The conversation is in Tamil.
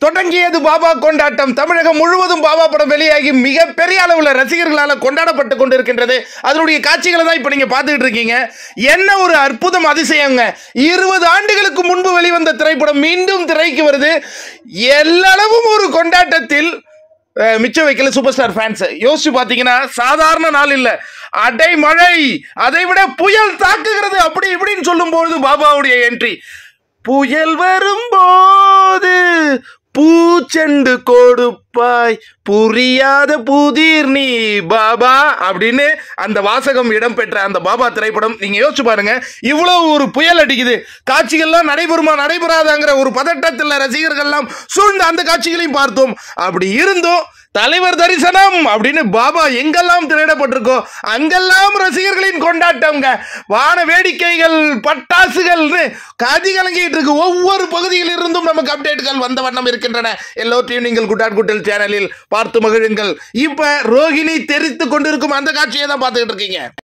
தொடங்கியது பாபா கொண்டாட்டம் தமிழகம் முழுவதும் பாபா படம் வெளியாகி மிகப்பெரிய அளவுல ரசிகர்களால் கொண்டாடப்பட்டு கொண்டிருக்கின்றது அதனுடைய காட்சிகளை தான் இப்போ நீங்க பார்த்துக்கிட்டு இருக்கீங்க என்ன ஒரு அற்புதம் அதிசயங்க இருபது ஆண்டுகளுக்கு முன்பு வெளிவந்த திரைப்படம் மீண்டும் திரைக்கு வருது எல்லளவும் ஒரு கொண்டாட்டத்தில் அஹ், மிச்சம் வைக்கல சூப்பர் ஸ்டார் ஃபேன்ஸ் யோசிச்சு பார்த்தீங்கன்னா சாதாரண நாள் இல்ல அடைமழை அதை விட புயல் தாக்குகிறது அப்படி இப்படின்னு சொல்லும்போது பாபாவுடைய என்ட்ரி புயல் வரும்போது பூச்செண்டு கொடுப்பாய் புரியாத புதிர் நீ பாபா அப்படின்னு அந்த வாசகம் இடம்பெற்ற அந்த பாபா திரைப்படம் நீங்க யோசிச்சு பாருங்க இவ்வளவு ஒரு புயல் அடிக்குது காட்சிகள்லாம் நடைபெறுமா நடைபெறாதாங்கிற ஒரு பதட்டத்தில் ரசிகர்கள்லாம் சூழ்ந்த அந்த காட்சிகளையும் பார்த்தோம் அப்படி இருந்தும் தலைவர் தரிசனம் அப்படின்னு பாபா எங்கெல்லாம் திரையிடப்பட்டிருக்கோ அங்கெல்லாம் ரசிகர்களின் கொண்டாட்டம்ங்க வான வேடிக்கைகள் பட்டாசுகள்னு கதி கலங்கிட்டு இருக்கு ஒவ்வொரு பகுதியில் இருந்தும் நமக்கு அப்டேட்டுகள் வந்த வண்ணம் இருக்கின்றன எல்லோற்றையும் நீங்கள் குட்டாட் குட்டல் சேனலில் பார்த்து மகிழுங்கள் இப்ப ரோகிணி தெரித்து கொண்டிருக்கும் அந்த காட்சியை தான் பார்த்துக்கிட்டு இருக்கீங்க